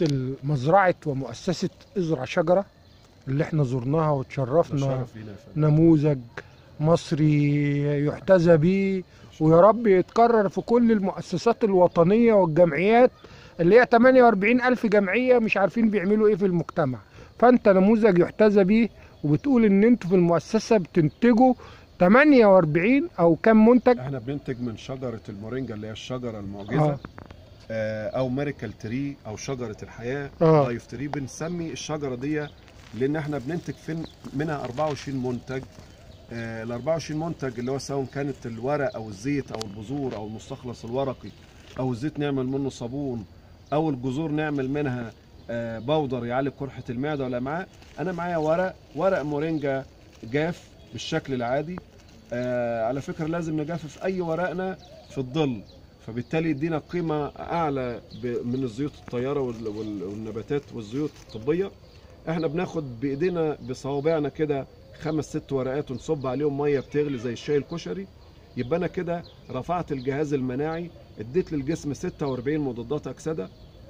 شفت مزرعه ومؤسسه ازرع شجره اللي احنا زرناها ده وتشرفنا شرف لينا يا فندم. نموذج مصري يحتذى به ويا رب يتكرر في كل المؤسسات الوطنية والجمعيات اللي هي 48 ألف جمعية مش عارفين بيعملوا إيه في المجتمع فأنت نموذج يحتذى به وبتقول إن أنتوا في المؤسسة بتنتجوا 48 أو كم منتج احنا بننتج من شجره المورينجا اللي هي الشجره المعجزه آه. آه. آه او ميريكال تري او شجره الحياه آه. لايف تري بنسمي الشجره دي لان احنا بننتج فين منها 24 منتج آه ال 24 منتج اللي هو سواء كانت الورق او الزيت او البذور او المستخلص الورقي او الزيت نعمل منه صابون او الجذور نعمل منها آه بودر يعالج قرحه المعده والامعاء انا معايا ورق ورق مورينجا جاف بالشكل العادي آه على فكره لازم نجفف اي ورقنا في الظل فبالتالي يدينا قيمه اعلى ب- من الزيوت الطياره وال- وال- والنباتات والزيوت الطبيه احنا بناخد بايدينا بصوابعنا كده خمس ست ورقات ونصب عليهم ميه بتغلي زي الشاي الكشري يبقى انا كده رفعت الجهاز المناعي اديت للجسم 46 مضادات اكسده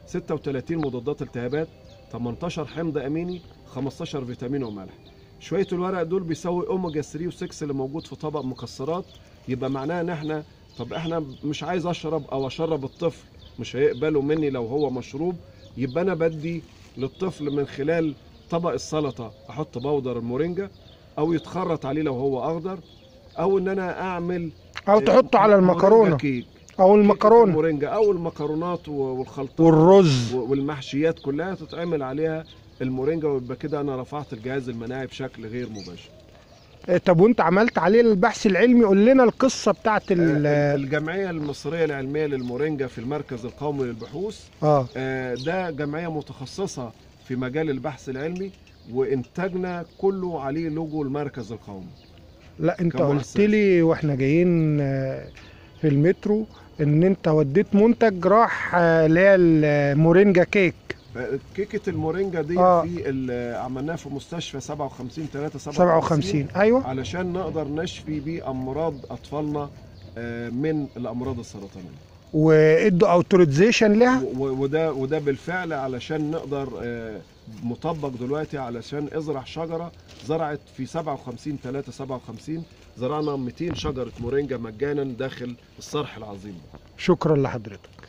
36 مضادات التهابات 18 حمض اميني 15 فيتامين وملح شويه الورق دول بيساوي اوميجا 3 و6 اللي موجود في طبق مكسرات يبقى معناها ان احنا طب احنا مش عايز اشرب او اشرب الطفل مش هيقبله مني لو هو مشروب يبقى انا بدي للطفل من خلال طبق السلطه احط بودر المورينجا او يتخرط عليه لو هو اخضر او ان انا اعمل أو تحطه على مورينجا المكرونة كيك أو كيكة المكرونة المورينجا او المكرونات و- والخلطات والرز والمحشيات كلها تتعمل عليها المورينجا ويبقى كده انا رفعت الجهاز المناعي بشكل غير مباشر إيه، طب وانت عملت عليه البحث العلمي قول لنا القصة بتاعت ال آه، الجمعيه المصريه العلميه للمورينجا في المركز القومي للبحوث اه آه، ده جمعيه متخصصه في مجال البحث العلمي وانتاجنا كله عليه لوجو المركز القومي لا انت كمؤسسة. قلت لي واحنا جايين آه، في المترو ان انت وديت منتج راح آه، اللي هي المورينجا كيك كيكه المورينجا دي آه. في ال- عملناها في مستشفى 57 3 57 ايوه علشان نقدر نشفي بيه امراض اطفالنا آه، من الامراض السرطانيه وادوا اوتوريزيشن لها و- و- وده وده بالفعل علشان نقدر آه، مطبق دلوقتي علشان ازرع شجره زرعت في 57 3 57 زرعنا 200 شجره مورينجا مجانا داخل الصرح العظيم شكرا لحضرتك